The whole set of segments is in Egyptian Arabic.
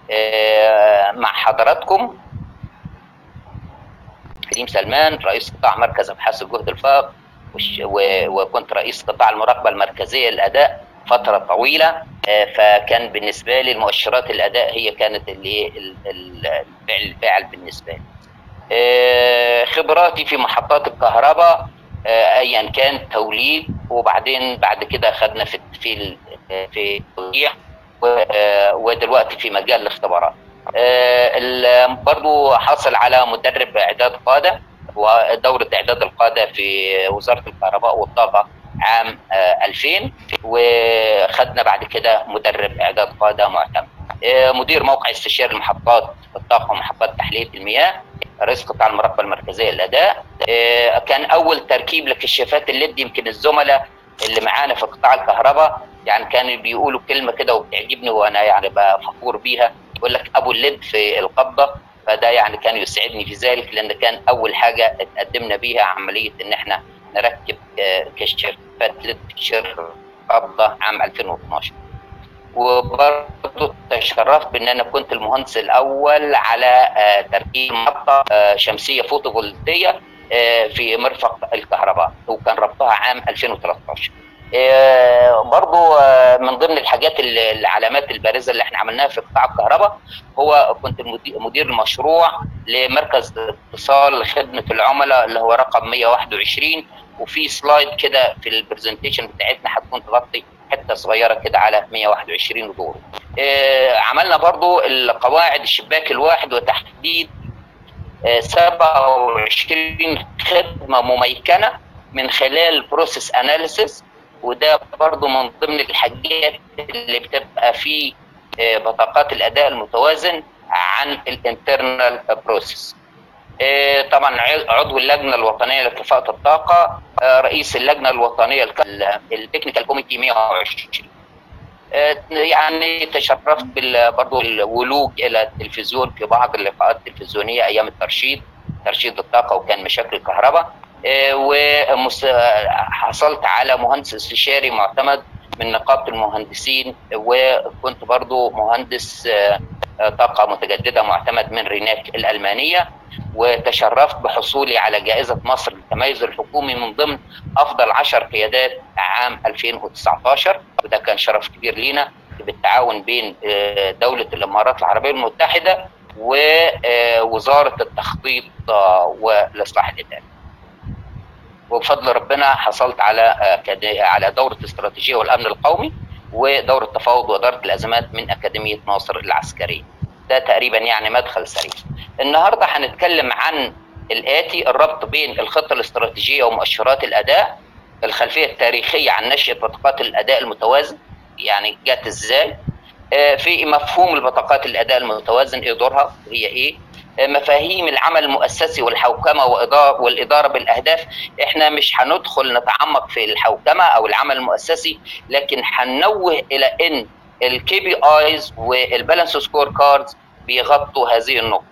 مع حضراتكم كريم سلمان رئيس قطاع مركز ابحاث الجهد الفائق وكنت رئيس قطاع المراقبه المركزيه للاداء فتره طويله فكان بالنسبه لي المؤشرات الاداء هي كانت اللي الفعل الفاعل بالنسبه لي خبراتي في محطات الكهرباء ايا كان توليد وبعدين بعد كده خدنا في في في التوزيع ودلوقتي في مجال الاختبارات برضو حاصل على مدرب اعداد قاده ودوره اعداد القاده في وزاره الكهرباء والطاقه عام 2000 وخدنا بعد كده مدرب اعداد قاده معتمد مدير موقع استشاري محطات الطاقه ومحطات تحليه المياه رئيس قطاع المراقبه المركزيه للاداء كان اول تركيب لكشافات الليد يمكن الزملاء اللي معانا في قطاع الكهرباء يعني كانوا بيقولوا كلمه كده وبتعجبني وانا يعني بقى فخور بيها يقول لك ابو الليد في القبضه فده يعني كان يسعدني في ذلك لان كان اول حاجه اتقدمنا بيها عمليه ان احنا نركب كشافات ليد شر قبضه عام 2012 وبرضه تشرفت بان انا كنت المهندس الاول على تركيب محطه شمسيه فوتوفولتيه في مرفق الكهرباء وكان ربطها عام 2013 برضو من ضمن الحاجات العلامات البارزه اللي احنا عملناها في قطاع الكهرباء هو كنت مدير المشروع لمركز اتصال خدمه العملاء اللي هو رقم 121 وفي سلايد كده في البرزنتيشن بتاعتنا هتكون تغطي حته صغيره كده على 121 دور. عملنا برضو القواعد الشباك الواحد وتحديد 27 خدمه مميكنه من خلال بروسيس اناليسيس وده برضو من ضمن الحاجات اللي بتبقى في بطاقات الاداء المتوازن عن الانترنال بروسيس طبعا عضو اللجنه الوطنيه لكفاءه الطاقه رئيس اللجنه الوطنيه التكنيكال كوميتي 120 يعني تشرفت برضو الولوج الى التلفزيون في بعض اللقاءات التلفزيونيه ايام الترشيد ترشيد الطاقه وكان مشاكل الكهرباء وحصلت على مهندس استشاري معتمد من نقابه المهندسين وكنت برضو مهندس طاقه متجدده معتمد من ريناك الالمانيه وتشرفت بحصولي على جائزه مصر للتميز الحكومي من ضمن افضل 10 قيادات عام 2019 وده كان شرف كبير لينا بالتعاون بين دوله الامارات العربيه المتحده ووزاره التخطيط والاصلاح الاداري. وبفضل ربنا حصلت على على دوره الاستراتيجيه والامن القومي ودوره تفاوض واداره الازمات من اكاديميه ناصر العسكريه. ده تقريبا يعني مدخل سريع. النهارده هنتكلم عن الاتي الربط بين الخطه الاستراتيجيه ومؤشرات الاداء، الخلفيه التاريخيه عن نشاه بطاقات الاداء المتوازن يعني جت ازاي؟ في مفهوم البطاقات الاداء المتوازن ايه دورها؟ هي ايه؟ مفاهيم العمل المؤسسي والحوكمه والاداره بالاهداف احنا مش هندخل نتعمق في الحوكمه او العمل المؤسسي لكن هننوه الى ان الكي بي ايز والبالانس سكور كاردز بيغطوا هذه النقطه.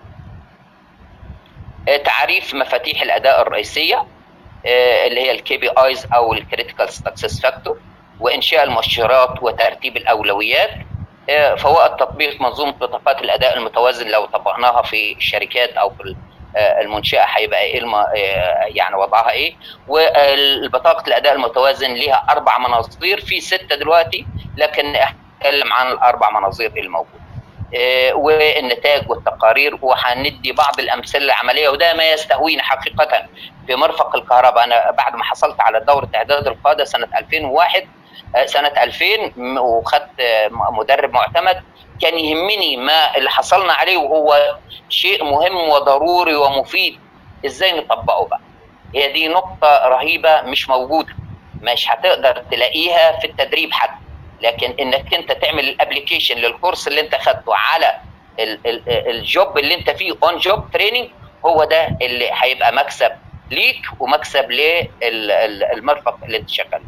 تعريف مفاتيح الاداء الرئيسيه اللي هي الكي بي ايز او الكريتيكال سكسس فاكتور وانشاء المؤشرات وترتيب الاولويات فوائد تطبيق منظومه بطاقات الاداء المتوازن لو طبقناها في الشركات او في المنشاه هيبقى ايه الم... يعني وضعها ايه والبطاقه الاداء المتوازن ليها اربع مناظير في سته دلوقتي لكن اتكلم عن الاربع مناظير الموجوده والنتائج والتقارير وهندي بعض الامثله العمليه وده ما يستهوينا حقيقه في مرفق الكهرباء انا بعد ما حصلت على دوره اعداد القاده سنه 2001 سنه 2000 وخدت مدرب معتمد كان يهمني ما اللي حصلنا عليه وهو شيء مهم وضروري ومفيد ازاي نطبقه بقى هي دي نقطه رهيبه مش موجوده مش هتقدر تلاقيها في التدريب حتى لكن انك انت تعمل الابلكيشن للكورس اللي انت خدته على الجوب اللي انت فيه اون جوب تريننج هو ده اللي هيبقى مكسب ليك ومكسب للمرفق اللي انت شغال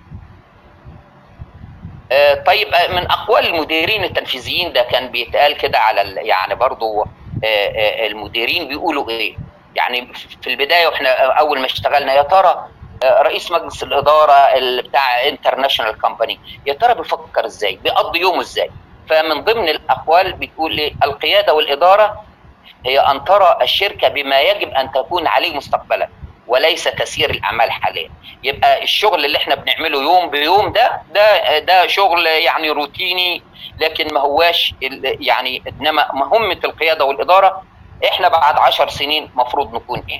طيب من اقوال المديرين التنفيذيين ده كان بيتقال كده على يعني برضو المديرين بيقولوا ايه يعني في البدايه واحنا اول ما اشتغلنا يا ترى رئيس مجلس الاداره بتاع انترناشونال كومباني يا ترى بيفكر ازاي بيقضي يومه ازاي فمن ضمن الاقوال بتقول لي القياده والاداره هي ان ترى الشركه بما يجب ان تكون عليه مستقبلا وليس تسيير الاعمال حاليا يبقى الشغل اللي احنا بنعمله يوم بيوم ده ده ده شغل يعني روتيني لكن ما هواش يعني انما مهمه القياده والاداره احنا بعد عشر سنين مفروض نكون ايه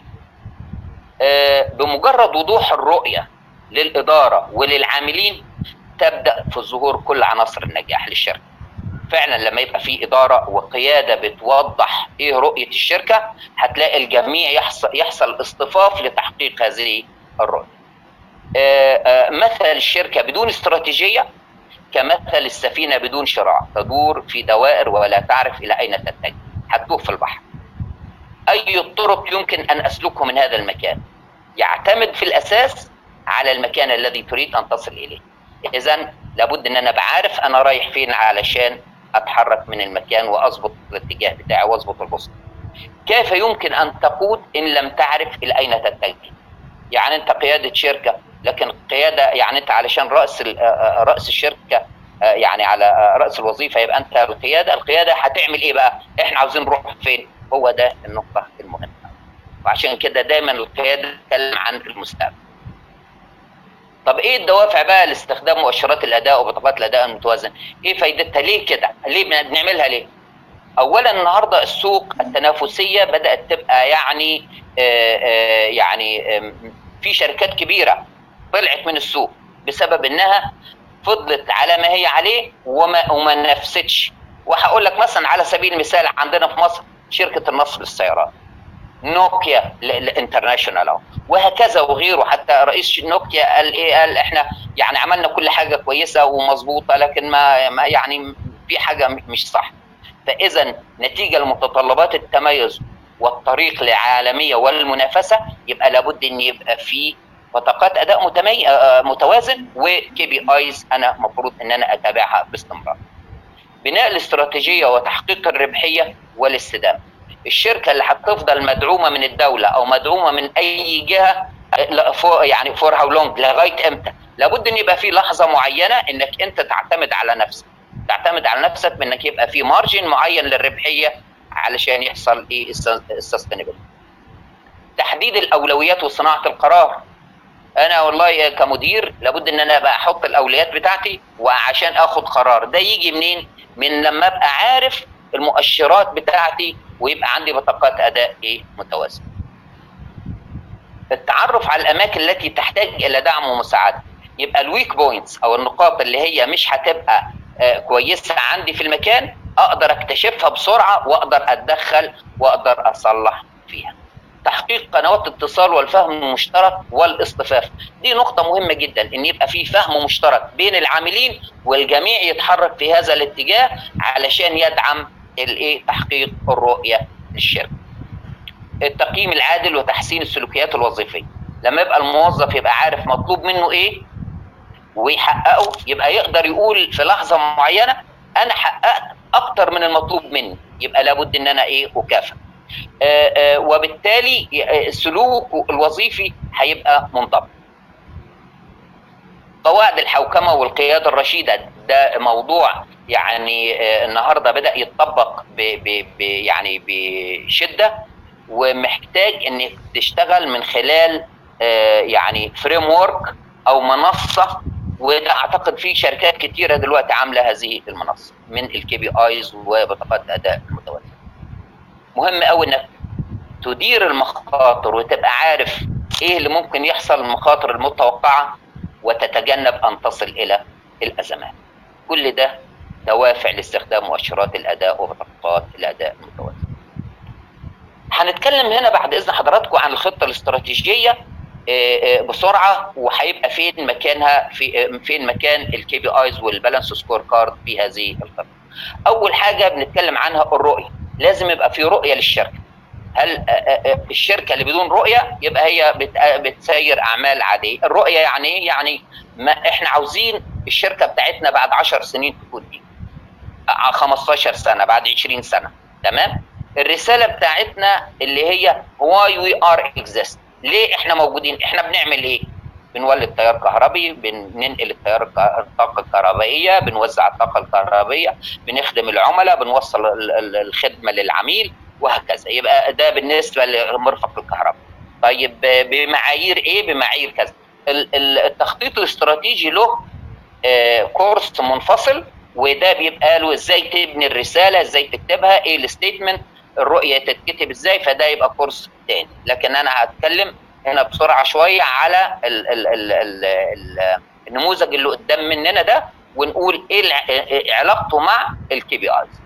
آه بمجرد وضوح الرؤيه للاداره وللعاملين تبدا في ظهور كل عناصر النجاح للشركه فعلا لما يبقى في اداره وقياده بتوضح ايه رؤيه الشركه هتلاقي الجميع يحصل يحصل اصطفاف لتحقيق هذه الرؤيه. مثل الشركه بدون استراتيجيه كمثل السفينه بدون شراع تدور في دوائر ولا تعرف الى اين تتجه هتدور في البحر. اي الطرق يمكن ان اسلكه من هذا المكان؟ يعتمد في الاساس على المكان الذي تريد ان تصل اليه. اذا لابد ان انا بعرف انا رايح فين علشان اتحرك من المكان واظبط الاتجاه بتاعي واظبط البوصله. كيف يمكن ان تقود ان لم تعرف الى اين تتجه؟ يعني انت قياده شركه لكن قياده يعني انت علشان راس راس الشركه يعني على راس الوظيفه يبقى انت القياده، القياده هتعمل ايه بقى؟ احنا عاوزين نروح فين؟ هو ده النقطه المهمه. وعشان كده دايما القياده تتكلم عن المستقبل. طب ايه الدوافع بقى لاستخدام مؤشرات الاداء وبطاقات الاداء المتوازن؟ ايه فايدتها؟ ليه كده؟ ليه بنعملها ليه؟ اولا النهارده السوق التنافسيه بدات تبقى يعني آآ آآ يعني آآ في شركات كبيره طلعت من السوق بسبب انها فضلت على ما هي عليه وما وما نفستش وهقول لك مثلا على سبيل المثال عندنا في مصر شركه النصر للسيارات نوكيا الانترناشونال اهو وهكذا وغيره حتى رئيس نوكيا قال ايه قال احنا يعني عملنا كل حاجه كويسه ومظبوطه لكن ما, ما يعني في حاجه مش صح فاذا نتيجه لمتطلبات التميز والطريق للعالميه والمنافسه يبقى لابد ان يبقى في بطاقات اداء متمي... متوازن وكي بي ايز انا المفروض ان انا اتابعها باستمرار. بناء الاستراتيجيه وتحقيق الربحيه والاستدامه. الشركه اللي هتفضل مدعومه من الدوله او مدعومه من اي جهه يعني فور هاو لونج لغايه امتى؟ لابد ان يبقى في لحظه معينه انك انت تعتمد على نفسك. تعتمد على نفسك بانك يبقى في مارجن معين للربحيه علشان يحصل ايه السستينابيلتي. تحديد الاولويات وصناعه القرار. انا والله كمدير لابد ان انا بقى احط الاولويات بتاعتي وعشان اخد قرار ده يجي منين؟ من لما ابقى عارف المؤشرات بتاعتي ويبقى عندي بطاقات اداء ايه متوازنه. التعرف على الاماكن التي تحتاج الى دعم ومساعده يبقى الويك بوينتس او النقاط اللي هي مش هتبقى آه كويسه عندي في المكان اقدر اكتشفها بسرعه واقدر اتدخل واقدر اصلح فيها. تحقيق قنوات الاتصال والفهم المشترك والاصطفاف دي نقطة مهمة جدا ان يبقى في فهم مشترك بين العاملين والجميع يتحرك في هذا الاتجاه علشان يدعم الايه تحقيق الرؤية للشركة التقييم العادل وتحسين السلوكيات الوظيفية لما يبقى الموظف يبقى عارف مطلوب منه ايه ويحققه يبقى يقدر يقول في لحظة معينة انا حققت اكتر من المطلوب مني يبقى لابد ان انا ايه اكافئ آآ آآ وبالتالي السلوك الوظيفي هيبقى منضبط. قواعد الحوكمه والقياده الرشيده ده موضوع يعني النهارده بدا يتطبق ب ب ب يعني بشده ومحتاج انك تشتغل من خلال يعني فريم ورك او منصه وده اعتقد في شركات كتيره دلوقتي عامله هذه المنصه من الكي بي ايز وبطاقات اداء المتوازنه. مهم قوي انك تدير المخاطر وتبقى عارف ايه اللي ممكن يحصل المخاطر المتوقعه وتتجنب ان تصل الى الازمات. كل ده دوافع لاستخدام مؤشرات الاداء وبطاقات الاداء المتوازنه. هنتكلم هنا بعد اذن حضراتكم عن الخطه الاستراتيجيه بسرعه وهيبقى فين مكانها في فين مكان الكي بي ايز والبالانس سكور كارد في هذه الخطه. اول حاجه بنتكلم عنها الرؤيه. لازم يبقى في رؤيه للشركه هل الشركه اللي بدون رؤيه يبقى هي بتسير اعمال عاديه الرؤيه يعني ايه يعني ما احنا عاوزين الشركه بتاعتنا بعد 10 سنين تكون ايه 15 سنه بعد 20 سنه تمام الرساله بتاعتنا اللي هي واي وي ار اكزيست ليه احنا موجودين احنا بنعمل ايه بنولد تيار كهربي بننقل التيار الطاقه الكهربائيه بنوزع الطاقه الكهربائيه بنخدم العملاء بنوصل الخدمه للعميل وهكذا يبقى ده بالنسبه لمرفق الكهرباء طيب بمعايير ايه بمعايير كذا التخطيط الاستراتيجي له كورس منفصل وده بيبقى له ازاي تبني الرساله ازاي تكتبها ايه الستيتمنت الرؤيه تتكتب ازاي فده يبقى كورس تاني لكن انا هتكلم هنا بسرعه شويه على ال ال ال ال ال النموذج اللي قدام مننا ده ونقول ايه علاقته مع الكي بي ايز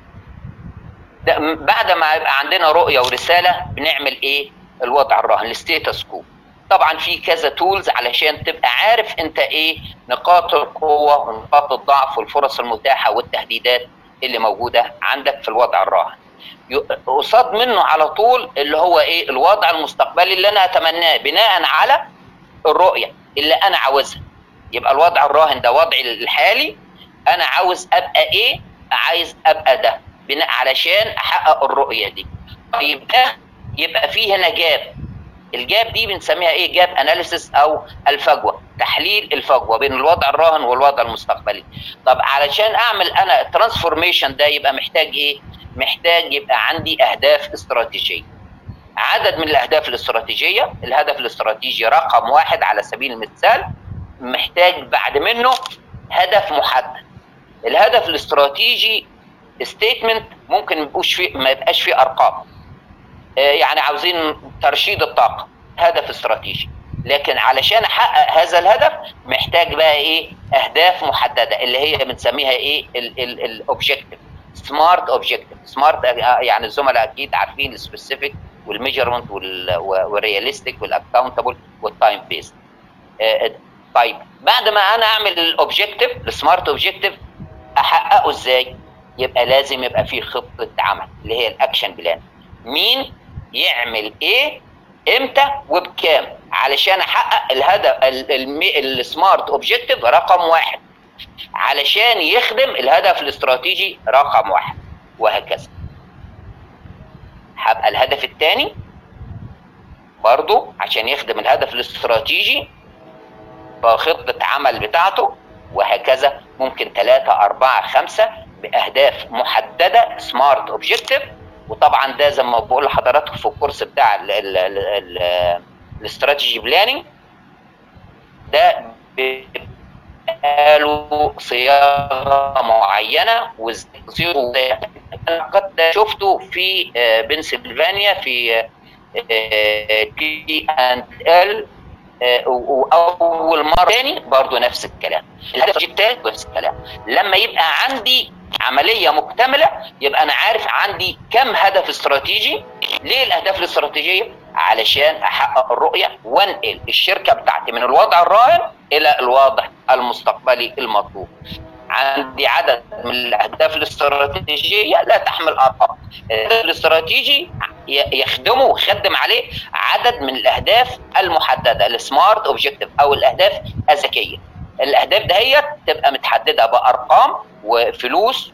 بعد ما يبقى عندنا رؤيه ورساله بنعمل ايه الوضع الراهن الستيتس كو طبعا في كذا تولز علشان تبقى عارف انت ايه نقاط القوه ونقاط الضعف والفرص المتاحه والتهديدات اللي موجوده عندك في الوضع الراهن قصاد منه على طول اللي هو ايه الوضع المستقبلي اللي انا اتمناه بناء على الرؤيه اللي انا عاوزها يبقى الوضع الراهن ده وضعي الحالي انا عاوز ابقى ايه عايز ابقى ده بناء علشان احقق الرؤيه دي طيب ده يبقى فيه هنا جاب الجاب دي بنسميها ايه جاب اناليسيس او الفجوه تحليل الفجوه بين الوضع الراهن والوضع المستقبلي طب علشان اعمل انا الترانسفورميشن ده يبقى محتاج ايه محتاج يبقى عندي اهداف استراتيجيه عدد من الاهداف الاستراتيجيه الهدف الاستراتيجي رقم واحد على سبيل المثال محتاج بعد منه هدف محدد الهدف الاستراتيجي ستيتمنت ممكن ما يبقوش فيه ما يبقاش فيه ارقام يعني عاوزين ترشيد الطاقه هدف استراتيجي لكن علشان احقق هذا الهدف محتاج بقى ايه اهداف محدده اللي هي بنسميها ايه الاوبجكتيف سمارت اوبجكتيف سمارت يعني الزملاء اكيد عارفين السبيسيفيك والميجرمنت والرياليستيك والاكاونتبل والتايم بيست طيب بعد ما انا اعمل الاوبجكتيف السمارت اوبجكتيف احققه ازاي يبقى لازم يبقى في خطه عمل اللي هي الاكشن بلان مين يعمل ايه امتى وبكام علشان احقق الهدف السمارت اوبجكتيف رقم واحد علشان يخدم الهدف الاستراتيجي رقم واحد وهكذا هبقى الهدف الثاني برضو عشان يخدم الهدف الاستراتيجي خطة عمل بتاعته وهكذا ممكن ثلاثة أربعة خمسة بأهداف محددة سمارت اوبجكتيف وطبعا ده زي ما بقول لحضراتكم في الكورس بتاع الاستراتيجي بلاننج ده له صياغه معينه وتصيغه انا قد شفته في بنسلفانيا في تي اند ال واول مره تاني برضه نفس الكلام الهدف الثالث نفس الكلام لما يبقى عندي عمليه مكتمله يبقى انا عارف عندي كم هدف استراتيجي ليه الاهداف الاستراتيجيه علشان احقق الرؤيه وانقل الشركه بتاعتي من الوضع الراهن الى الوضع المستقبلي المطلوب عندي عدد من الاهداف الاستراتيجيه لا تحمل ارقام الهدف الاستراتيجي يخدمه ويخدم عليه عدد من الاهداف المحدده السمارت اوبجكتيف او الاهداف الذكيه الاهداف دهيت تبقى متحدده بارقام وفلوس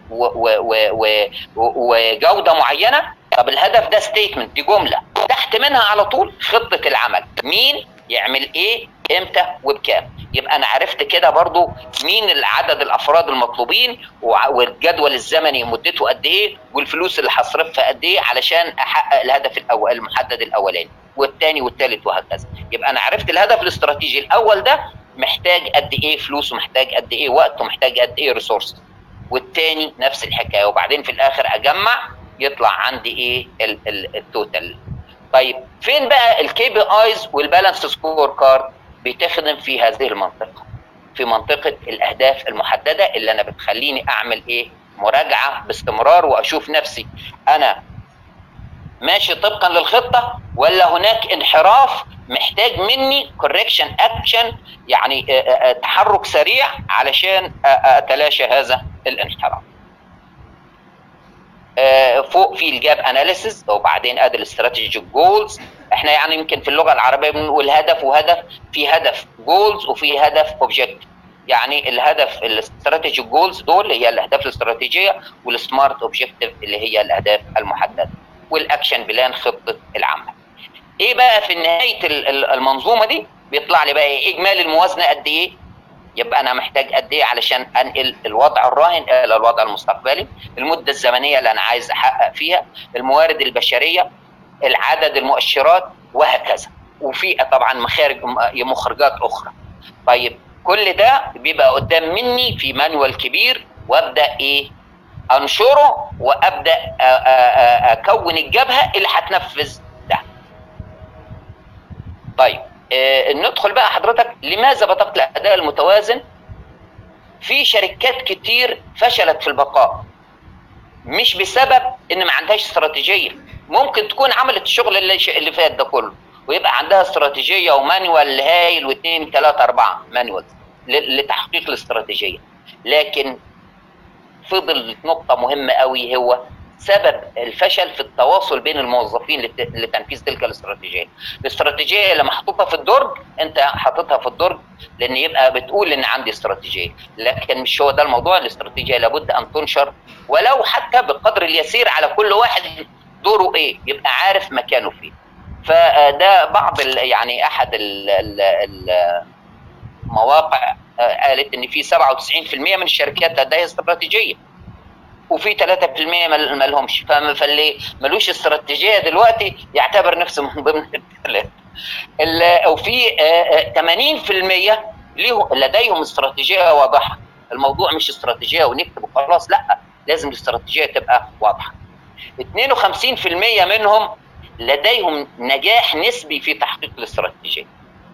وجوده معينه طب الهدف ده ستيتمنت دي جمله تحت منها على طول خطه العمل مين يعمل ايه امتى وبكام يبقى انا عرفت كده برضو مين العدد الافراد المطلوبين والجدول الزمني مدته قد ايه والفلوس اللي هصرفها قد ايه علشان احقق الهدف الاول المحدد الاولاني والثاني والثالث وهكذا يبقى انا عرفت الهدف الاستراتيجي الاول ده محتاج قد ايه فلوس ومحتاج قد ايه وقت ومحتاج قد ايه ريسورس والتاني نفس الحكايه وبعدين في الاخر اجمع يطلع عندي ايه التوتال طيب فين بقى الكي بي ايز والبالانس سكور كارد بتخدم في هذه المنطقه في منطقه الاهداف المحدده اللي انا بتخليني اعمل ايه مراجعه باستمرار واشوف نفسي انا ماشي طبقا للخطه ولا هناك انحراف محتاج مني كوركشن اكشن يعني تحرك سريع علشان اتلاشى هذا الانحراف فوق في الجاب اناليسيس وبعدين ادي الاستراتيجيك جولز احنا يعني يمكن في اللغه العربيه بنقول هدف وهدف في هدف جولز وفي هدف اوبجكتيف يعني الهدف الاستراتيجيك جولز دول هي الاهداف الاستراتيجيه والسمارت اوبجكتيف اللي هي الاهداف المحدده والاكشن بلان خطه العمل ايه بقى في نهايه المنظومه دي بيطلع لي بقى ايه اجمالي الموازنه قد ايه يبقى انا محتاج قد ايه علشان انقل الوضع الراهن الى الوضع المستقبلي المده الزمنيه اللي انا عايز احقق فيها الموارد البشريه العدد المؤشرات وهكذا وفي طبعا مخارج مخرجات اخرى طيب كل ده بيبقى قدام مني في مانوال كبير وابدا ايه انشره وابدا اكون الجبهه اللي هتنفذ ده طيب آه ندخل بقى حضرتك لماذا بطاقه الاداء المتوازن في شركات كتير فشلت في البقاء مش بسبب ان ما عندهاش استراتيجيه ممكن تكون عملت الشغل اللي, اللي فات ده كله ويبقى عندها استراتيجيه ومانوال هايل واثنين ثلاثه اربعه مانوال لتحقيق الاستراتيجيه لكن فضل نقطه مهمه قوي هو سبب الفشل في التواصل بين الموظفين لتنفيذ تلك الاستراتيجيه. الاستراتيجيه اللي محطوطه في الدرج انت حاططها في الدرج لان يبقى بتقول ان عندي استراتيجيه، لكن مش هو ده الموضوع الاستراتيجيه لابد ان تنشر ولو حتى بالقدر اليسير على كل واحد دوره ايه، يبقى عارف مكانه فين. فده بعض يعني احد المواقع قالت ان في 97% من الشركات لديها استراتيجيه. وفي 3% ما لهمش فاللي ملوش استراتيجيه دلوقتي يعتبر نفسه من ضمن الثلاثه وفي 80% ليه لديهم استراتيجيه واضحه الموضوع مش استراتيجيه ونكتب وخلاص لا لازم الاستراتيجيه تبقى واضحه 52% منهم لديهم نجاح نسبي في تحقيق الاستراتيجيه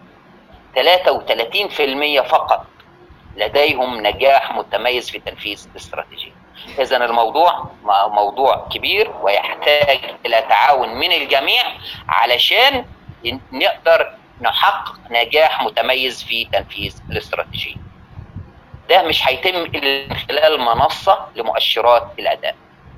33% فقط لديهم نجاح متميز في تنفيذ الاستراتيجيه اذا الموضوع موضوع كبير ويحتاج الى تعاون من الجميع علشان نقدر نحقق نجاح متميز في تنفيذ الاستراتيجيه ده مش هيتم الا من خلال منصه لمؤشرات الاداء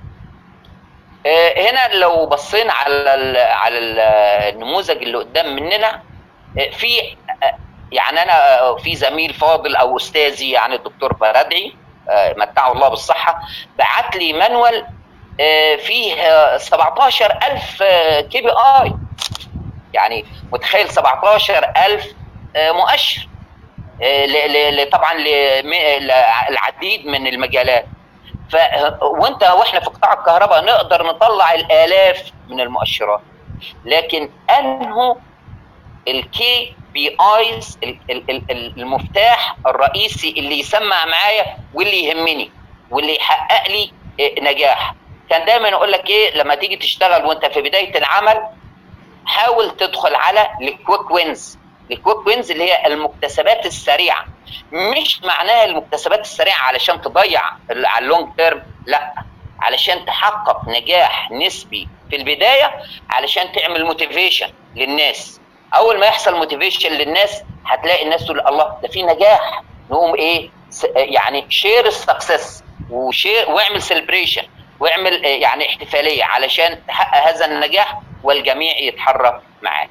هنا لو بصينا على ال على النموذج اللي قدام مننا في يعني انا في زميل فاضل او استاذي يعني الدكتور بردعي متعه الله بالصحه بعت لي مانوال فيه 17000 كي بي اي يعني متخيل 17000 مؤشر طبعا للعديد من المجالات ف وانت واحنا في قطاع الكهرباء نقدر نطلع الالاف من المؤشرات لكن انه الكي بي ايز المفتاح الرئيسي اللي يسمع معايا واللي يهمني واللي يحقق لي نجاح كان دايما يقول لك ايه لما تيجي تشتغل وانت في بدايه العمل حاول تدخل على الكويك وينز الكويك وينز اللي هي المكتسبات السريعه مش معناها المكتسبات السريعه علشان تضيع على اللونج تيرم لا علشان تحقق نجاح نسبي في البدايه علشان تعمل موتيفيشن للناس اول ما يحصل موتيفيشن للناس هتلاقي الناس تقول الله ده في نجاح نقوم ايه يعني شير السكسس وشير واعمل سيلبريشن واعمل يعني احتفاليه علشان تحقق هذا النجاح والجميع يتحرك معاك.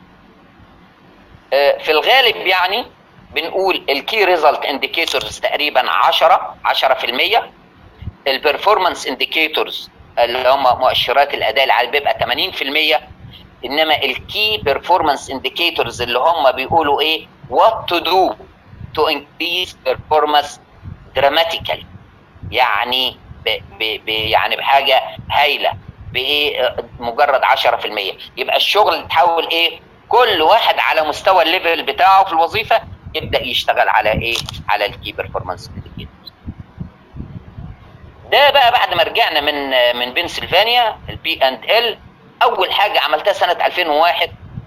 في الغالب يعني بنقول الكي ريزلت انديكيتورز تقريبا 10 10% البرفورمانس انديكيتورز اللي هم مؤشرات الاداء العالي بيبقى 80% انما الكي بيرفورمانس انديكيتورز اللي هم بيقولوا ايه وات تو دو تو انكريز بيرفورمانس دراماتيكالي يعني ب ب ب يعني بحاجه هايله بايه مجرد 10% يبقى الشغل تحول ايه كل واحد على مستوى الليفل بتاعه في الوظيفه يبدا يشتغل على ايه على الكي بيرفورمانس انديكيتورز ده بقى بعد ما رجعنا من من بنسلفانيا البي اند ال اول حاجه عملتها سنه 2001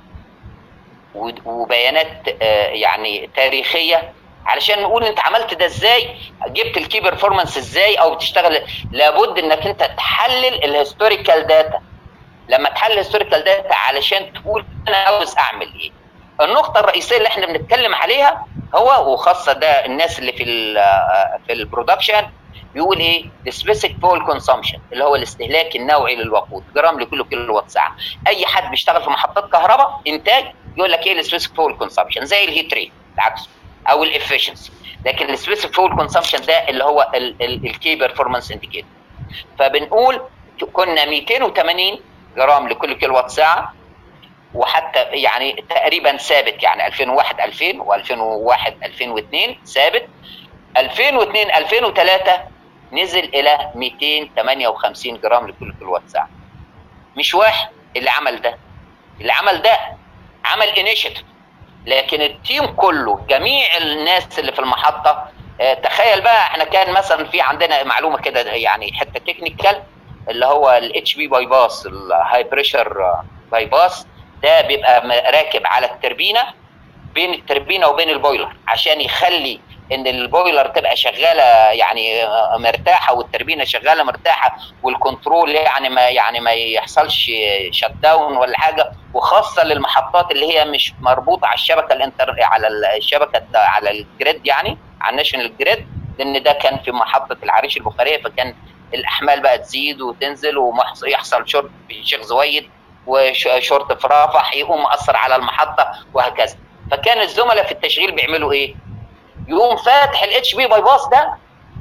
وبيانات يعني تاريخيه علشان نقول انت عملت ده ازاي جبت الكي بيرفورمانس ازاي او بتشتغل لابد انك انت تحلل الهيستوريكال داتا لما تحلل الهيستوريكال داتا علشان تقول انا عاوز اعمل ايه النقطه الرئيسيه اللي احنا بنتكلم عليها هو وخاصه ده الناس اللي في ال في البرودكشن بيقول ايه السبيسيك فول كونسامشن اللي هو الاستهلاك النوعي للوقود جرام لكل كيلو وات ساعه اي حد بيشتغل في محطات كهرباء انتاج يقول لك ايه السبيسيك فول كونسامشن زي الهيت ريت العكس او الافشنسي لكن السبيسيك فول كونسامشن ده اللي هو الكي بيرفورمانس انديكيتور فبنقول كنا 280 جرام لكل كيلو وات ساعه وحتى يعني تقريبا ثابت يعني 2001 2000 و2001 2002 ثابت 2002 2003 نزل الى 258 جرام لكل كيلو وات ساعه مش واحد اللي عمل ده اللي عمل ده عمل انيشيتيف لكن التيم كله جميع الناس اللي في المحطه آه، تخيل بقى احنا كان مثلا في عندنا معلومه كده يعني حته تكنيكال اللي هو الاتش بي باي باس الهاي بريشر باي باس ده بيبقى راكب على التربينه بين التربينه وبين البويلر عشان يخلي ان البويلر تبقى شغاله يعني مرتاحه والتربينه شغاله مرتاحه والكنترول يعني ما يعني ما يحصلش شت داون ولا حاجه وخاصه للمحطات اللي هي مش مربوطه على الشبكه الانتر على الشبكه على الجريد يعني على الناشونال جريد لان ده كان في محطه العريش البخاريه فكان الاحمال بقى تزيد وتنزل ويحصل شورت في الشيخ زويد وشورت في رافح يقوم مأثر على المحطه وهكذا فكان الزملاء في التشغيل بيعملوا ايه؟ يقوم فاتح الاتش بي باي باس ده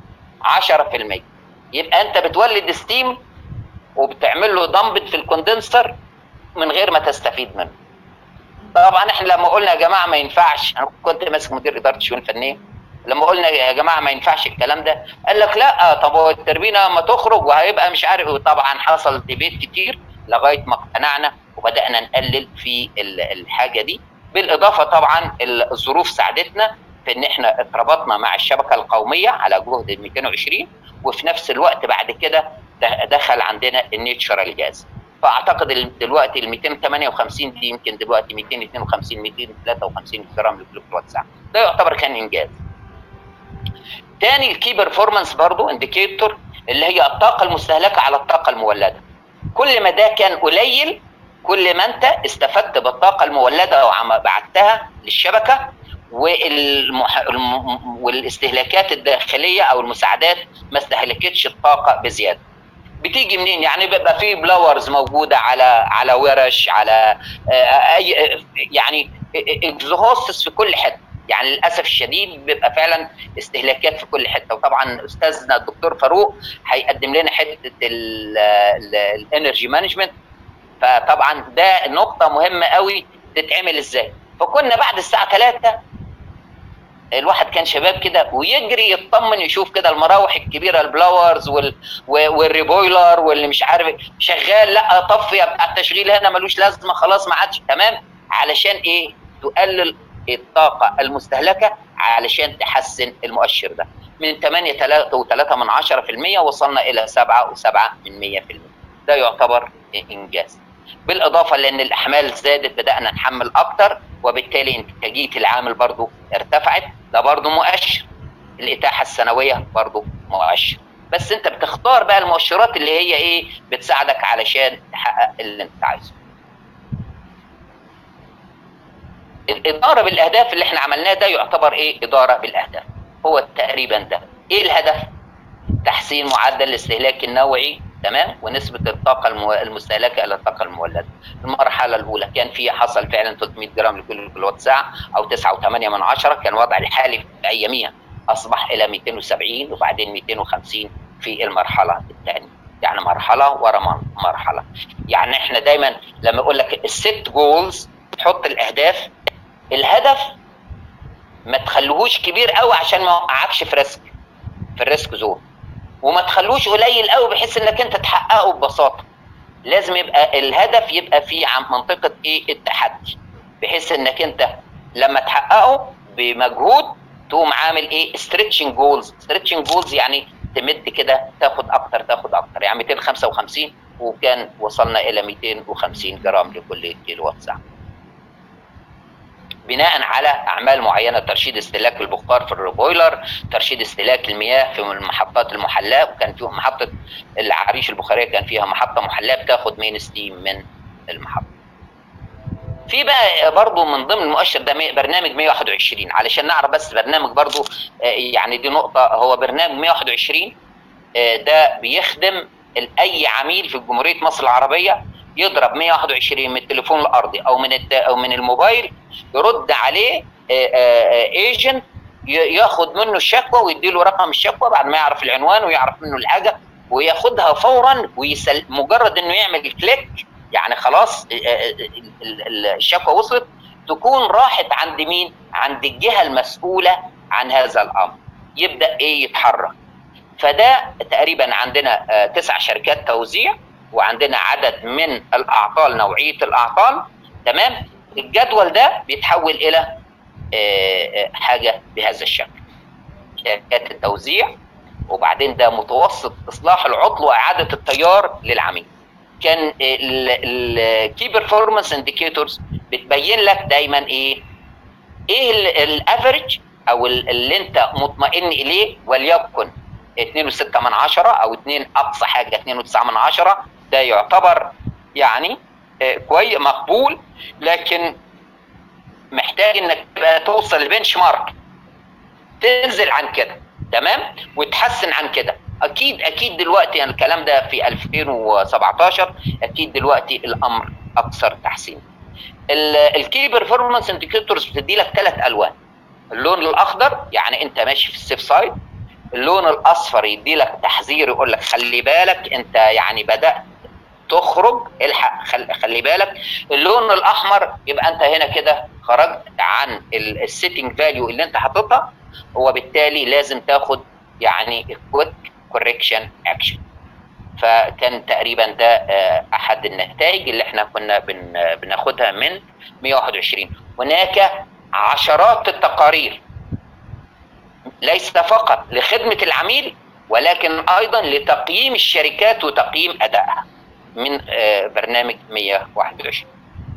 10% يبقى انت بتولد ستيم وبتعمل له دمبت في الكوندنسر من غير ما تستفيد منه طبعا احنا لما قلنا يا جماعه ما ينفعش انا كنت ماسك مدير اداره الشؤون الفنيه لما قلنا يا جماعه ما ينفعش الكلام ده قال لك لا طب هو التربينه ما تخرج وهيبقى مش عارف طبعا حصل ديبيت كتير لغايه ما اقتنعنا وبدانا نقلل في الحاجه دي بالاضافه طبعا الظروف ساعدتنا في ان احنا اتربطنا مع الشبكه القوميه على جهد 220 وفي نفس الوقت بعد كده دخل عندنا النيتشرال جاز فاعتقد دلوقتي ال 258 دي يمكن دلوقتي 252 253 جرام لكل وات ساعه ده يعتبر كان انجاز تاني الكي بيرفورمانس برضو انديكيتور اللي هي الطاقه المستهلكه على الطاقه المولده كل ما ده كان قليل كل ما انت استفدت بالطاقه المولده وبعتها للشبكه والمح... والاستهلاكات الداخليه او المساعدات ما استهلكتش الطاقه بزياده. بتيجي منين؟ يعني بيبقى في بلاورز موجوده على على ورش على اي يعني اكزوهوستس في كل حته. يعني للاسف الشديد بيبقى فعلا استهلاكات في كل حته وطبعا استاذنا الدكتور فاروق هيقدم لنا حته الانرجي مانجمنت فطبعا ده نقطه مهمه قوي تتعمل ازاي فكنا بعد الساعه 3 الواحد كان شباب كده ويجري يطمن يشوف كده المراوح الكبيره البلاورز وال والريبويلر واللي مش عارف شغال لا طفي بتاع التشغيل هنا ملوش لازمه خلاص ما عادش تمام علشان ايه تقلل الطاقه المستهلكه علشان تحسن المؤشر ده من 8 3 من 10% وصلنا الى 7 و7 من 100% ده يعتبر انجاز بالاضافه لان الاحمال زادت بدانا نحمل اكتر وبالتالي انتاجيه العامل برضو ارتفعت ده برضو مؤشر الاتاحه السنويه برضو مؤشر بس انت بتختار بقى المؤشرات اللي هي ايه بتساعدك علشان تحقق اللي انت عايزه الاداره بالاهداف اللي احنا عملناه ده يعتبر ايه اداره بالاهداف هو تقريبا ده ايه الهدف تحسين معدل الاستهلاك النوعي تمام ونسبه الطاقه المستهلكه الى الطاقه المولده المرحله الاولى كان في حصل فعلا 300 جرام لكل كيلو وات ساعه او 9.8 من عشرة كان الوضع الحالي في اياميها اصبح الى 270 وبعدين 250 في المرحله الثانيه يعني مرحله ورا مرحله يعني احنا دايما لما اقول لك الست جولز تحط الاهداف الهدف ما تخلوهوش كبير قوي عشان ما يوقعكش في ريسك في الريسك زون وما تخلوش قليل قوي بحيث انك انت تحققه ببساطه لازم يبقى الهدف يبقى في عن منطقه ايه التحدي بحيث انك انت لما تحققه بمجهود تقوم عامل ايه ستريتشنج جولز ستريتشنج جولز يعني تمد كده تاخد اكتر تاخد اكتر يعني 255 وكان وصلنا الى 250 جرام لكل كيلو وات ساعه بناء على اعمال معينه ترشيد استهلاك البخار في الريبويلر ترشيد استهلاك المياه في المحطات المحلاه وكان في محطه العريش البخاريه كان فيها محطه محلاه بتاخد مين ستيم من المحطه في بقى برضه من ضمن المؤشر ده برنامج 121 علشان نعرف بس برنامج برضه يعني دي نقطه هو برنامج 121 ده بيخدم اي عميل في جمهوريه مصر العربيه يضرب 121 من التليفون الارضي او من او من الموبايل يرد عليه ايجنت ياخد منه الشكوى ويدي له رقم الشكوى بعد ما يعرف العنوان ويعرف منه الحاجه وياخدها فورا ويسل مجرد انه يعمل كليك يعني خلاص الشكوى وصلت تكون راحت عند مين؟ عند الجهه المسؤوله عن هذا الامر يبدا ايه يتحرك فده تقريبا عندنا تسع شركات توزيع وعندنا عدد من الاعطال نوعيه الاعطال تمام الجدول ده بيتحول الى حاجه بهذا الشكل شركات التوزيع وبعدين ده متوسط اصلاح العطل واعاده التيار للعميل كان الكي بيرفورمانس انديكيتورز بتبين لك دايما ايه ايه الافريج او اللي انت مطمئن اليه وليكن 2.6 من عشرة او 2 اقصى حاجه 2.9 من عشرة ده يعتبر يعني كويس مقبول لكن محتاج انك تبقى توصل للبنش مارك تنزل عن كده تمام وتحسن عن كده اكيد اكيد دلوقتي يعني الكلام ده في 2017 اكيد دلوقتي الامر اكثر تحسين الكي بيرفورمانس انديكيتورز بتدي لك ثلاث الوان اللون الاخضر يعني انت ماشي في السيف سايد اللون الاصفر يدي لك تحذير يقول لك خلي بالك انت يعني بدات تخرج الحق خلي بالك اللون الاحمر يبقى انت هنا كده خرجت عن السيتنج فاليو اللي انت حاططها وبالتالي لازم تاخد يعني كويك كوريكشن اكشن فكان تقريبا ده احد النتائج اللي احنا كنا بناخدها من 121 هناك عشرات التقارير ليس فقط لخدمه العميل ولكن ايضا لتقييم الشركات وتقييم ادائها من برنامج 121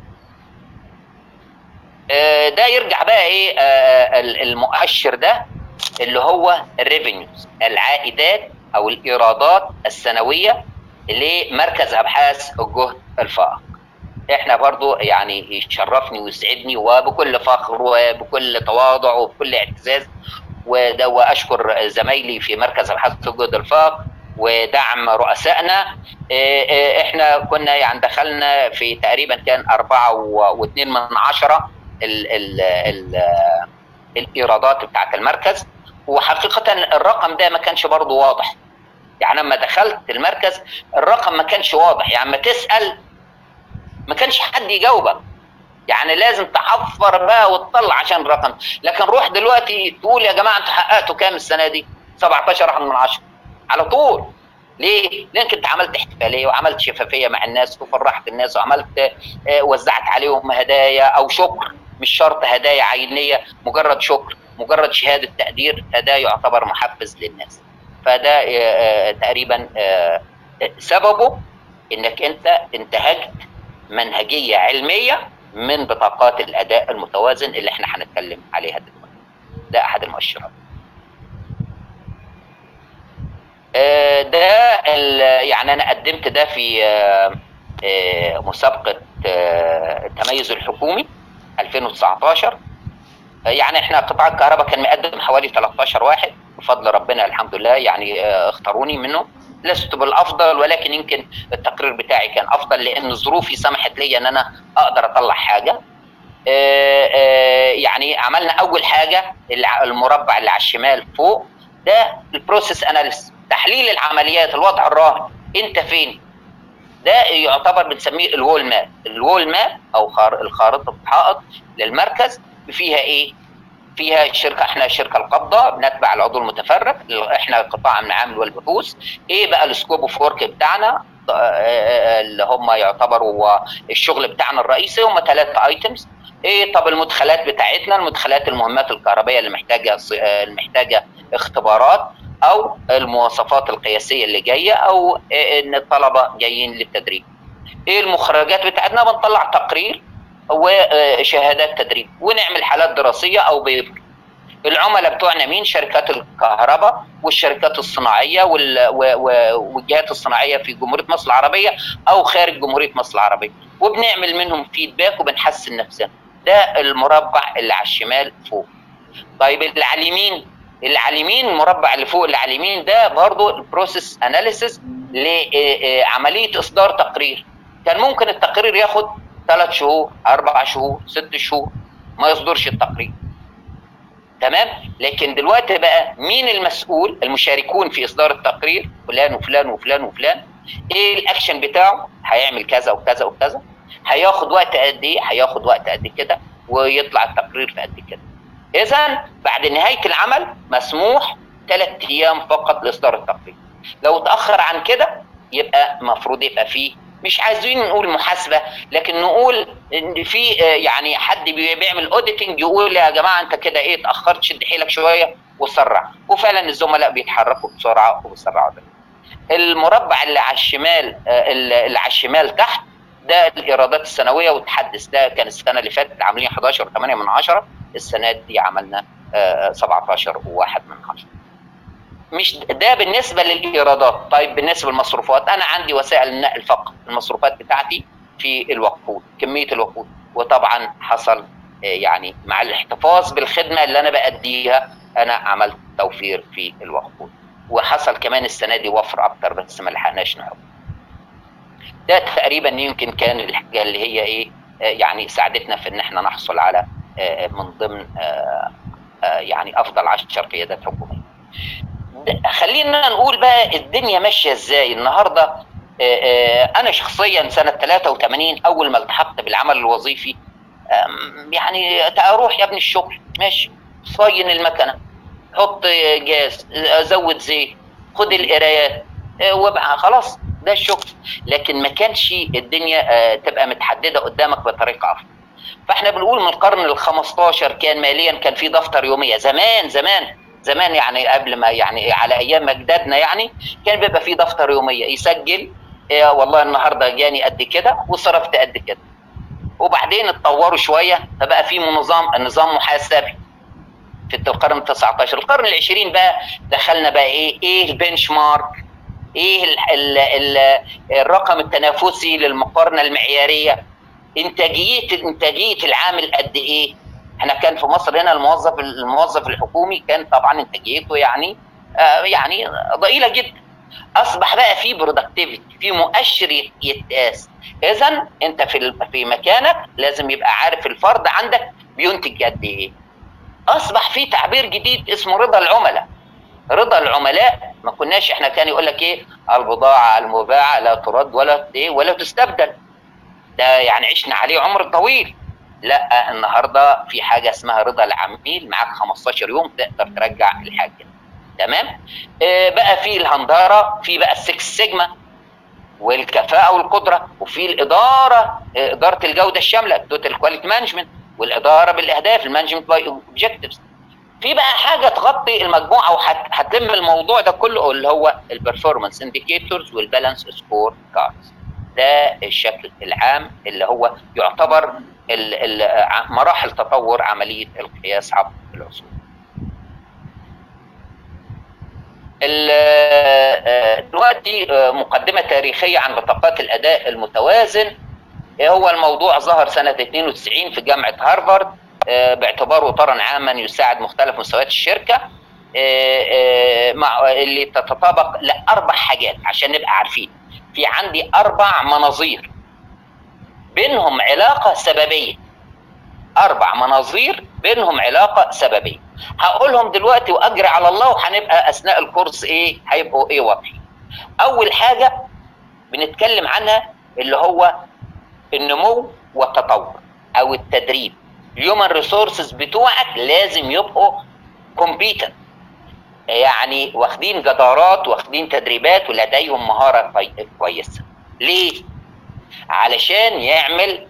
ده يرجع بقى ايه المؤشر ده اللي هو الريفينيوز العائدات او الايرادات السنويه لمركز ابحاث الجهد الفائق احنا برضو يعني يشرفني ويسعدني وبكل فخر وبكل تواضع وبكل اعتزاز وده واشكر زمايلي في مركز ابحاث الجهد الفائق ودعم رؤسائنا احنا كنا يعني دخلنا في تقريبا كان أربعة واثنين من عشرة ال ال ال الايرادات بتاعت المركز وحقيقة الرقم ده ما كانش برضه واضح يعني لما دخلت المركز الرقم ما كانش واضح يعني ما تسأل ما كانش حد يجاوبك يعني لازم تحفر بقى وتطلع عشان الرقم لكن روح دلوقتي تقول يا جماعه انتوا حققتوا كام السنه دي 17 من 10 على طول ليه؟ لانك انت عملت احتفاليه وعملت شفافيه مع الناس وفرحت الناس وعملت وزعت عليهم هدايا او شكر مش شرط هدايا عينيه مجرد شكر مجرد شهاده تقدير فده يعتبر محفز للناس فده تقريبا سببه انك انت انتهجت منهجيه علميه من بطاقات الاداء المتوازن اللي احنا هنتكلم عليها دلوقتي ده احد المؤشرات ده يعني انا قدمت ده في مسابقه التميز الحكومي 2019 يعني احنا قطاع الكهرباء كان مقدم حوالي 13 واحد بفضل ربنا الحمد لله يعني اختاروني منه لست بالافضل ولكن يمكن التقرير بتاعي كان افضل لان ظروفي سمحت لي ان انا اقدر اطلع حاجه يعني عملنا اول حاجه المربع اللي على الشمال فوق ده البروسيس اناليسيس تحليل العمليات الوضع الراهن انت فين ده يعتبر بنسميه الوول ماب الوول ماب او الخارطه الحائط للمركز فيها ايه فيها شركه احنا الشركه القابضه بنتبع العضو المتفرغ احنا قطاع العامل والبحوث ايه بقى السكوب اوف ورك بتاعنا اللي هم يعتبروا الشغل بتاعنا الرئيسي هم ثلاثه ايتمز ايه طب المدخلات بتاعتنا المدخلات المهمات الكهربائيه اللي محتاجه المحتاجه اختبارات او المواصفات القياسيه اللي جايه او ان الطلبه جايين للتدريب ايه المخرجات بتاعتنا بنطلع تقرير وشهادات تدريب ونعمل حالات دراسيه او بيبر العملاء بتوعنا مين شركات الكهرباء والشركات الصناعيه والجهات الصناعيه في جمهوريه مصر العربيه او خارج جمهوريه مصر العربيه وبنعمل منهم فيدباك وبنحسن نفسنا ده المربع اللي على الشمال فوق طيب اللي على اليمين اللي على اليمين المربع اللي فوق اللي على اليمين ده برضه البروسيس اناليسيس لعمليه اصدار تقرير كان ممكن التقرير ياخد ثلاث شهور اربع شهور ست شهور ما يصدرش التقرير تمام لكن دلوقتي بقى مين المسؤول المشاركون في اصدار التقرير فلان وفلان وفلان وفلان ايه الاكشن بتاعه هيعمل كذا وكذا وكذا هياخد وقت قد ايه هياخد وقت قد كده ويطلع التقرير في قد كده اذا بعد نهايه العمل مسموح ثلاث ايام فقط لاصدار التقرير لو اتاخر عن كده يبقى المفروض يبقى فيه مش عايزين نقول محاسبه لكن نقول ان في يعني حد بيعمل اوديتنج يقول يا جماعه انت كده ايه اتاخرت شد حيلك شويه وسرع وفعلا الزملاء بيتحركوا بسرعه وبيسرعوا ده المربع اللي على الشمال اللي على الشمال تحت ده الايرادات السنويه وتحدث ده كان السنه اللي فاتت عاملين 11 8 من 10 السنه دي عملنا 17 و1 من 10 مش ده بالنسبه للايرادات طيب بالنسبه للمصروفات انا عندي وسائل النقل فقط المصروفات بتاعتي في الوقود كميه الوقود وطبعا حصل يعني مع الاحتفاظ بالخدمه اللي انا باديها انا عملت توفير في الوقود وحصل كمان السنه دي وفر اكتر بس ما لحقناش نحط ده تقريبا يمكن كان الحاجه اللي هي ايه يعني ساعدتنا في ان احنا نحصل على من ضمن يعني افضل 10 قيادات حكوميه خلينا نقول بقى الدنيا ماشيه ازاي النهارده انا شخصيا سنه 83 اول ما التحقت بالعمل الوظيفي يعني اروح يا ابني الشغل ماشي صين المكنه حط جاز زود زيت خد القرايات وابقى خلاص ده الشغل لكن ما كانش الدنيا تبقى متحدده قدامك بطريقه افضل فاحنا بنقول من القرن ال 15 كان ماليا كان في دفتر يوميه زمان زمان زمان يعني قبل ما يعني على ايام اجدادنا يعني كان بيبقى في دفتر يوميه يسجل إيه والله النهارده جاني قد كده وصرفت قد كده وبعدين اتطوروا شويه فبقى في نظام نظام محاسبي في القرن ال 19 القرن ال 20 بقى دخلنا بقى ايه ايه البنش مارك ايه ال ال ال الرقم التنافسي للمقارنه المعياريه انتاجيه انتاجيه العامل قد ايه احنا كان في مصر هنا الموظف الموظف الحكومي كان طبعا انتاجيته يعني آه يعني ضئيله جدا اصبح بقى في برودكتيفيتي في مؤشر يتقاس اذا انت في في مكانك لازم يبقى عارف الفرد عندك بينتج قد ايه اصبح في تعبير جديد اسمه رضا العملاء رضا العملاء ما كناش احنا كان يقول لك ايه البضاعه المباعه لا ترد ولا ايه ولا تستبدل ده يعني عشنا عليه عمر طويل لا النهارده في حاجه اسمها رضا العميل معاك 15 يوم تقدر ترجع الحاجه تمام آه بقى في الهنداره في بقى السكس سيجما والكفاءه والقدره وفي الاداره آه اداره الجوده الشامله توتال كواليتي مانجمنت والاداره بالاهداف المانجمنت باي اوبجكتيفز في بقى حاجه تغطي المجموعه وهتلم الموضوع ده كله اللي هو البرفورمانس انديكيتورز والبالانس سكور كاردز ده الشكل العام اللي هو يعتبر مراحل تطور عمليه القياس عبر العصور. دلوقتي مقدمه تاريخيه عن بطاقات الاداء المتوازن هو الموضوع ظهر سنه 92 في جامعه هارفارد باعتباره طرا عاما يساعد مختلف مستويات الشركه مع اللي تتطابق لاربع حاجات عشان نبقى عارفين في عندي اربع مناظير بينهم علاقه سببيه اربع مناظير بينهم علاقه سببيه هقولهم دلوقتي واجري على الله وهنبقى اثناء الكورس ايه هيبقوا ايه واضحين اول حاجه بنتكلم عنها اللي هو النمو والتطور او التدريب الهيومن ريسورسز بتوعك لازم يبقوا كومبيتنت يعني واخدين جدارات واخدين تدريبات ولديهم مهاره كويسه ليه علشان يعمل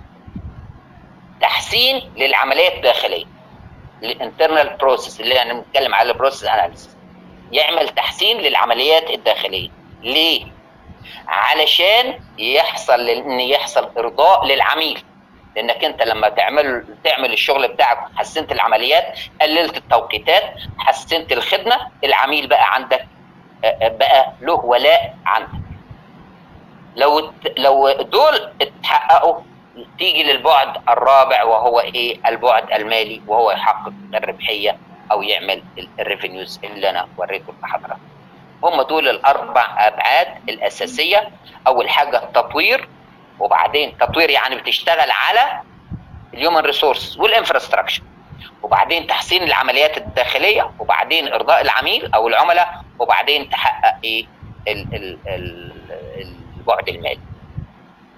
تحسين للعمليه الداخليه الانترنال بروسيس اللي احنا بنتكلم على البروسيس اناليسيس يعمل تحسين للعمليات الداخليه ليه علشان يحصل ان يحصل ارضاء للعميل لانك انت لما تعمل تعمل الشغل بتاعك حسنت العمليات قللت التوقيتات حسنت الخدمه العميل بقى عندك بقى له ولاء عندك لو لو دول اتحققوا تيجي للبعد الرابع وهو ايه البعد المالي وهو يحقق الربحيه او يعمل الريفينيوز اللي انا وريته لحضرتك هم دول الاربع ابعاد الاساسيه اول حاجه التطوير وبعدين تطوير يعني بتشتغل على الهيومن ريسورس والانفراستراكشر وبعدين تحسين العمليات الداخليه وبعدين ارضاء العميل او العملاء وبعدين تحقق ايه ال ال ال البعد المالي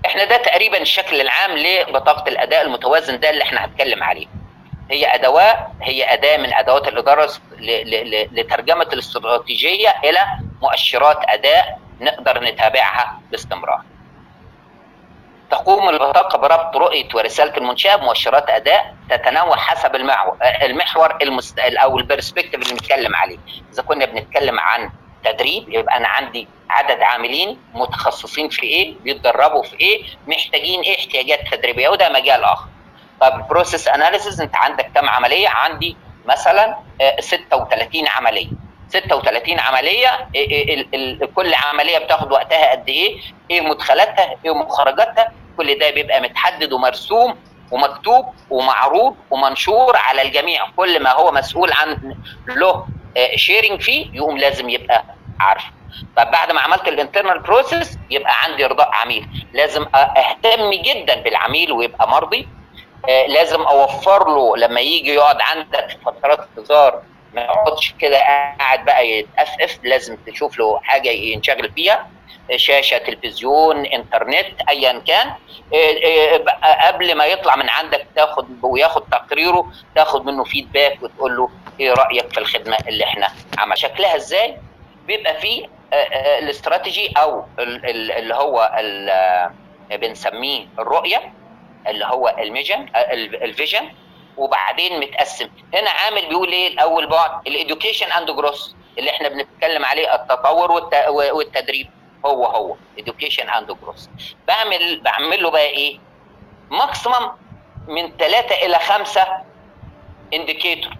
احنا ده تقريبا الشكل العام لبطاقه الاداء المتوازن ده اللي احنا هنتكلم عليه هي ادوات هي اداه من ادوات الاداره لترجمه الاستراتيجيه الى مؤشرات اداء نقدر نتابعها باستمرار تقوم البطاقه بربط رؤيه ورساله المنشاه بمؤشرات اداء تتنوع حسب المحور المحور المست... او البرسبكتيف اللي بنتكلم عليه اذا كنا بنتكلم عن تدريب يبقى انا عندي عدد عاملين متخصصين في ايه بيتدربوا في ايه محتاجين ايه احتياجات تدريبيه وده مجال اخر طب بروسيس اناليسيس انت عندك كم عمليه عندي مثلا 36 عمليه 36 عمليه كل عمليه بتاخد وقتها قد ايه ايه مدخلاتها ايه مخرجاتها كل ده بيبقى متحدد ومرسوم ومكتوب ومعروض ومنشور على الجميع كل ما هو مسؤول عن له شيرنج فيه يقوم لازم يبقى عارفه طب بعد ما عملت الانترنال بروسيس يبقى عندي رضاء عميل لازم اهتم جدا بالعميل ويبقى مرضي آه لازم اوفر له لما يجي يقعد عندك في فترات انتظار ما يقعدش كده قاعد بقى يتأفف لازم تشوف له حاجه ينشغل فيها شاشه تلفزيون انترنت ايا كان قبل ما يطلع من عندك تاخد وياخد تقريره تاخد منه فيدباك وتقول له ايه رايك في الخدمه اللي احنا عمل شكلها ازاي بيبقى فيه الاستراتيجي او اللي هو بنسميه الرؤيه اللي هو الميجن الفيجن وبعدين متقسم هنا عامل بيقول ايه الاول بعد الاديوكيشن اند جروس اللي احنا بنتكلم عليه التطور والتدريب هو هو education and growth بعمل بعمل له بقى ايه ماكسيمم من ثلاثة الى خمسة انديكيتور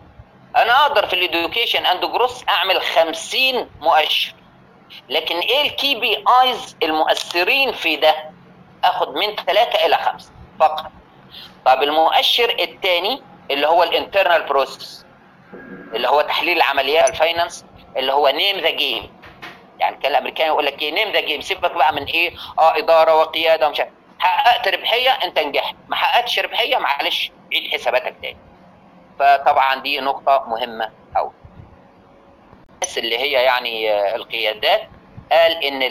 انا اقدر في الاديوكيشن اند جروث اعمل 50 مؤشر لكن ايه الكي بي ايز المؤثرين في ده اخد من ثلاثة الى خمسة فقط طب المؤشر الثاني اللي هو الانترنال بروسيس اللي هو تحليل العمليات الفاينانس اللي هو نيم ذا جيم يعني كان الامريكان يقول لك ايه نيم ذا جيم سيبك بقى من ايه اه اداره وقياده ومش حققت ربحيه انت نجحت ما حققتش ربحيه معلش عيد حساباتك تاني فطبعا دي نقطه مهمه قوي الناس اللي هي يعني القيادات قال ان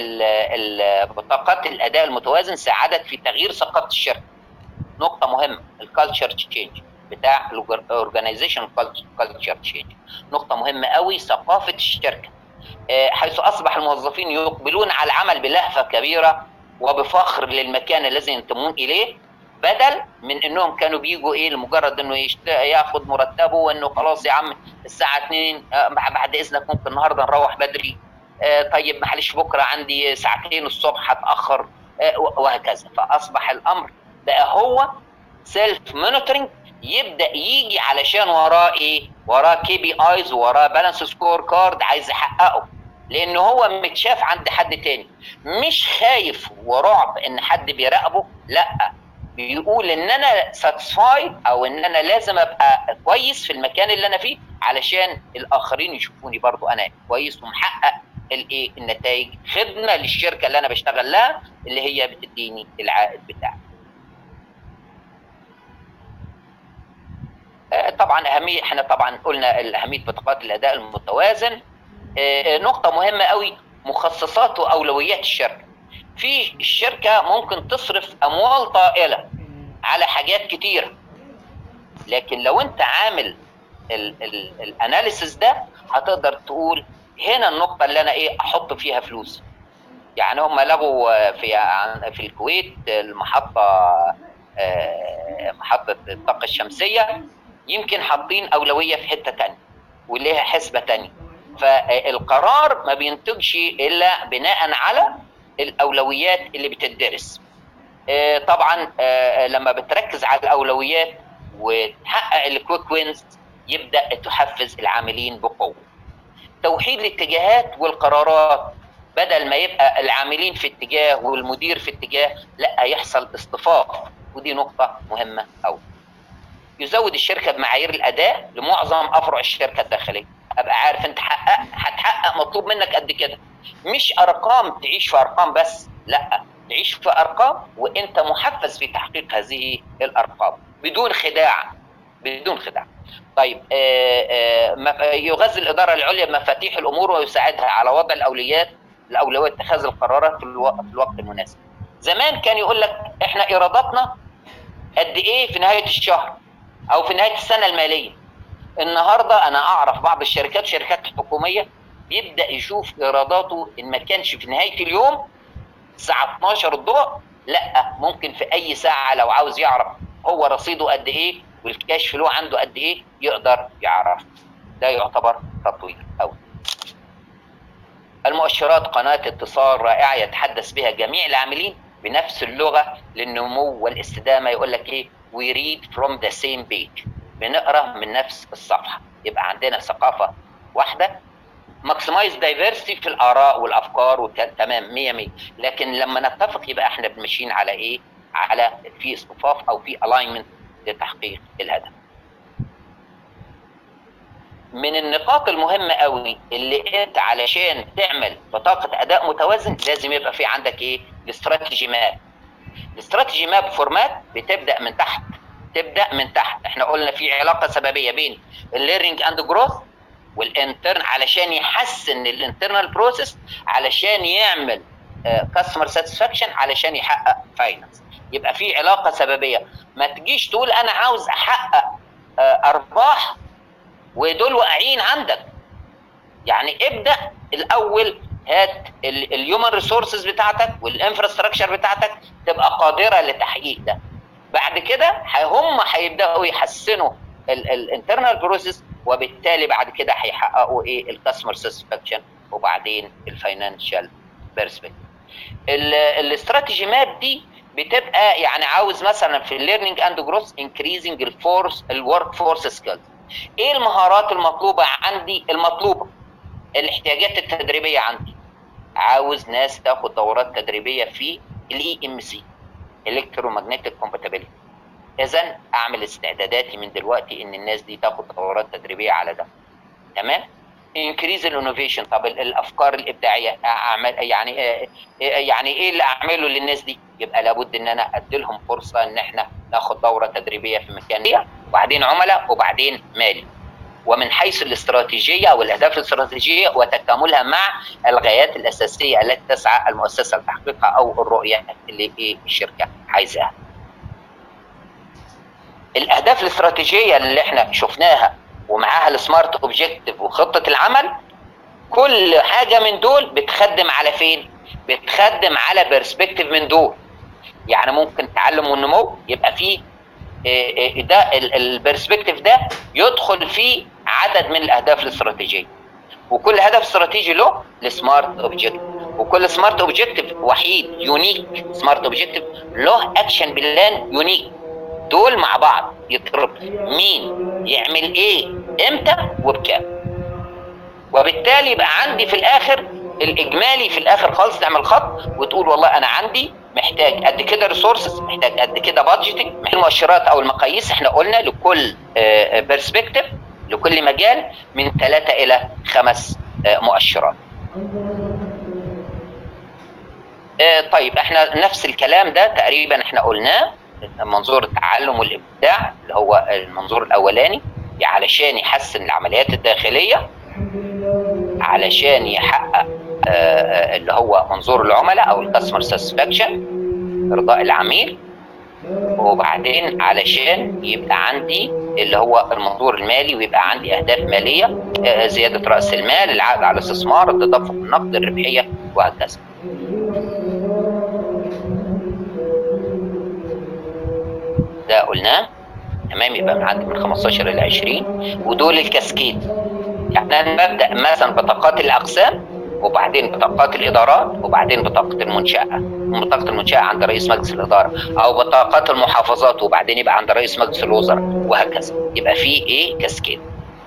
بطاقات الاداء المتوازن ساعدت في تغيير ثقافه الشركه نقطه مهمه الكالتشر تشينج بتاع الاورجنايزيشن كالتشر تشينج نقطه مهمه قوي ثقافه الشركه حيث اصبح الموظفين يقبلون على العمل بلهفه كبيره وبفخر للمكان الذي ينتمون اليه بدل من انهم كانوا بيجوا ايه لمجرد انه يشت... ياخد مرتبه وانه خلاص يا عم الساعه 2 بعد اذنك ممكن النهارده نروح بدري طيب معلش بكره عندي ساعتين الصبح هتاخر وهكذا فاصبح الامر بقى هو سيلف مونيتورنج يبدا يجي علشان وراه ايه؟ وراه كي بي ايز وراه بالانس سكور كارد عايز يحققه لان هو متشاف عند حد تاني مش خايف ورعب ان حد بيراقبه لا بيقول ان انا ساتسفايد او ان انا لازم ابقى كويس في المكان اللي انا فيه علشان الاخرين يشوفوني برضو انا كويس ومحقق الايه النتائج خدمه للشركه اللي انا بشتغل لها اللي هي بتديني العائد بتاعي طبعا اهميه احنا طبعا قلنا اهميه بطاقات الاداء المتوازن نقطه مهمه قوي مخصصات واولويات الشركه في الشركه ممكن تصرف اموال طائله على حاجات كتيره لكن لو انت عامل الاناليسيس ده هتقدر تقول هنا النقطه اللي انا ايه احط فيها فلوس يعني هم لغوا في في الكويت المحطه محطه الطاقه الشمسيه يمكن حاطين اولويه في حته تانية وليها حسبه تانية فالقرار ما بينتجش الا بناء على الاولويات اللي بتدرس طبعا لما بتركز على الاولويات وتحقق الكويك وينز يبدا تحفز العاملين بقوه توحيد الاتجاهات والقرارات بدل ما يبقى العاملين في اتجاه والمدير في اتجاه لا يحصل اصطفاف ودي نقطه مهمه قوي يزود الشركه بمعايير الاداء لمعظم افرع الشركه الداخليه ابقى عارف انت حقق هتحقق مطلوب منك قد كده مش ارقام تعيش في ارقام بس لا تعيش في ارقام وانت محفز في تحقيق هذه الارقام بدون خداع بدون خداع طيب آآ آآ يغذي الاداره العليا بمفاتيح الامور ويساعدها على وضع الاولويات الاولويات اتخاذ القرارات في الوقت, في الوقت المناسب زمان كان يقول لك احنا ايراداتنا قد ايه في نهايه الشهر او في نهايه السنه الماليه النهارده انا اعرف بعض الشركات شركات حكوميه بيبدا يشوف ايراداته ان ما كانش في نهايه اليوم الساعه 12 الظهر لا ممكن في اي ساعه لو عاوز يعرف هو رصيده قد ايه والكاش فلو عنده قد ايه يقدر يعرف ده يعتبر تطوير أوي المؤشرات قناة اتصال رائعة يتحدث بها جميع العاملين بنفس اللغة للنمو والاستدامة يقول لك ايه we read from the same page بنقرا من نفس الصفحة يبقى عندنا ثقافة واحدة ماكسمايز دايفرستي في الاراء والافكار وتمام 100 100 لكن لما نتفق يبقى احنا ماشيين على ايه؟ على في اصطفاف او في الاينمنت لتحقيق الهدف. من النقاط المهمه قوي اللي انت علشان تعمل بطاقه اداء متوازن لازم يبقى في عندك ايه؟ الاستراتيجي ماب. الاستراتيجي ماب فورمات بتبدا من تحت تبدا من تحت احنا قلنا في علاقه سببيه بين الليرنينج اند جروث والانترن علشان يحسن الانترنال بروسيس علشان يعمل كاستمر uh, ساتسفاكشن علشان يحقق فاينانس يبقى في علاقه سببيه ما تجيش تقول انا عاوز احقق uh, ارباح ودول واقعين عندك يعني ابدا الاول هات الهيومن ريسورسز بتاعتك والانفراستراكشر بتاعتك تبقى قادره لتحقيق ده بعد كده هم هيبداوا يحسنوا الانترنال بروسيس وبالتالي بعد كده هيحققوا ايه الكاستمر ساتسفاكشن وبعدين الفاينانشال بيرسبكتيف الاستراتيجي ماب دي بتبقى يعني عاوز مثلا في الليرنينج اند جروث انكريزنج الفورس الورك فورس سكيلز ايه المهارات المطلوبه عندي المطلوبه الاحتياجات التدريبيه عندي عاوز ناس تاخد دورات تدريبيه في الاي ام سي الكترومagnetic كومباتيبيليتي اذا اعمل استعداداتي من دلوقتي ان الناس دي تاخد دورات تدريبيه على ده تمام انكريز الانوفيشن طب الافكار الابداعيه اعمل يعني يعني ايه اللي اعمله للناس دي يبقى لابد ان انا ادي لهم فرصه ان احنا ناخد دوره تدريبيه في مكان وبعدين عملاء وبعدين مالي ومن حيث الاستراتيجيه والاهداف الاستراتيجيه وتكاملها مع الغايات الاساسيه التي تسعى المؤسسه لتحقيقها او الرؤيه اللي ايه الشركه عايزاها. الاهداف الاستراتيجيه اللي احنا شفناها ومعاها السمارت اوبجيكتيف وخطه العمل كل حاجه من دول بتخدم على فين؟ بتخدم على برسبكتيف من دول. يعني ممكن تعلم والنمو يبقى فيه ده البرسبكتيف ده يدخل فيه عدد من الاهداف الاستراتيجيه وكل هدف استراتيجي له السمارت اوبجيكتيف وكل سمارت اوبجيكتيف وحيد يونيك سمارت اوبجيكتيف له اكشن بلان يونيك دول مع بعض يتربط مين يعمل ايه امتى وبكام وبالتالي يبقى عندي في الاخر الاجمالي في الاخر خالص تعمل خط وتقول والله انا عندي محتاج قد كده ريسورسز محتاج قد كده بادجيتنج المؤشرات او المقاييس احنا قلنا لكل برسبكتيف لكل مجال من ثلاثة الى خمس مؤشرات طيب احنا نفس الكلام ده تقريبا احنا قلناه منظور التعلم والابداع اللي هو المنظور الاولاني علشان يحسن العمليات الداخليه علشان يحقق اللي هو منظور العملاء او الكاستمر ساتسفاكشن ارضاء العميل وبعدين علشان يبقى عندي اللي هو المنظور المالي ويبقى عندي اهداف ماليه زياده راس المال العائد على الاستثمار التدفق النقد الربحيه وهكذا ده قلناه تمام يبقى عندي من 15 ل 20 ودول الكاسكيد يعني انا ببدا مثلا بطاقات الاقسام وبعدين بطاقات الادارات وبعدين بطاقه المنشاه بطاقه المنشاه عند رئيس مجلس الاداره او بطاقات المحافظات وبعدين يبقى عند رئيس مجلس الوزراء وهكذا يبقى في ايه كاسكيد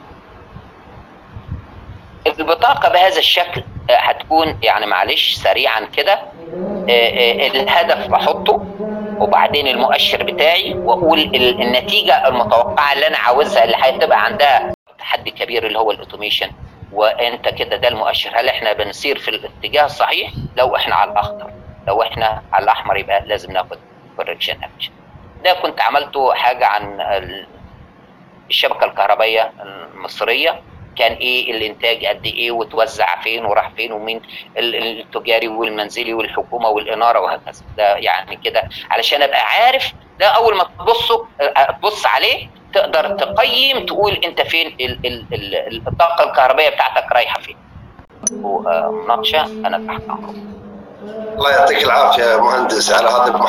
البطاقه بهذا الشكل هتكون يعني معلش سريعا كده الهدف بحطه وبعدين المؤشر بتاعي واقول النتيجه المتوقعه اللي انا عاوزها اللي هتبقى عندها تحدي كبير اللي هو الاوتوميشن وانت كده ده المؤشر هل احنا بنسير في الاتجاه الصحيح لو احنا على الاخضر لو احنا على الاحمر يبقى لازم ناخد كوركشن اكشن ده كنت عملته حاجه عن الشبكه الكهربائيه المصريه كان ايه الانتاج قد ايه وتوزع فين وراح فين ومين التجاري والمنزلي والحكومه والاناره وهكذا ده يعني كده علشان ابقى عارف ده اول ما تبصه تبص عليه تقدر تقيم تقول انت فين ال ال ال الطاقه الكهربائيه بتاعتك رايحه فين ومناقشه انا تحت امرك الله يعطيك العافيه مهندس على هذا